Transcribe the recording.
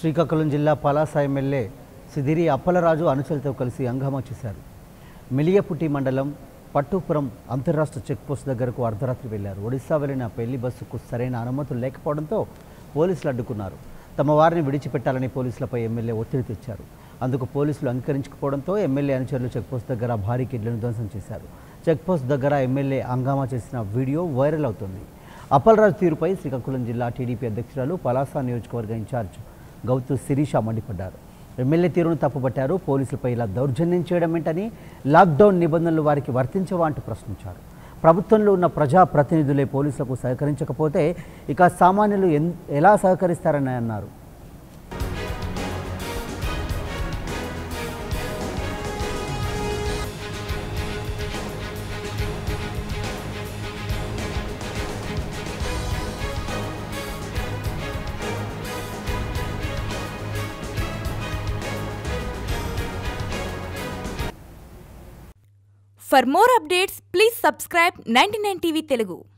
శ్రీకాకుళం జిల్లా పలాస ఎమ్మెల్యే సిదిరి అప్పలరాజు అనుచరులతో కలిసి హంగామా చేశారు మిలియపుట్టి మండలం పట్టుపురం అంతర్రాష్ట్ర చెక్పోస్ట్ దగ్గరకు అర్ధరాత్రి వెళ్లారు ఒడిశా వెళ్లిన పెళ్లి బస్సుకు సరైన అనుమతులు లేకపోవడంతో పోలీసులు అడ్డుకున్నారు తమ వారిని విడిచిపెట్టాలని పోలీసులపై ఎమ్మెల్యే ఒత్తిడి తెచ్చారు అందుకు పోలీసులు అంగీకరించకపోవడంతో ఎమ్మెల్యే అనుచరులు చెక్పోస్ట్ దగ్గర భారీ కిడ్లను ధ్వంసం చేశారు చెక్పోస్ట్ దగ్గర ఎమ్మెల్యే హంగామా చేసిన వీడియో వైరల్ అవుతుంది అప్పలరాజు తీరుపై శ్రీకాకుళం జిల్లా టీడీపీ అధ్యక్షురాలు పలాస నియోజకవర్గ ఇన్ఛార్జ్ గౌతు శిరీష మండిపడ్డారు ఎమ్మెల్యే తీరును తప్పుపట్టారు పోలీసులపై ఇలా దౌర్జన్యం చేయడం ఏంటని లాక్డౌన్ నిబంధనలు వారికి వర్తించవా అంటూ ప్రశ్నించారు ప్రభుత్వంలో ఉన్న ప్రజా ప్రతినిధులే పోలీసులకు సహకరించకపోతే ఇక సామాన్యులు ఎన్ ఎలా సహకరిస్తారని అన్నారు For more updates, please subscribe 99 TV Telugu.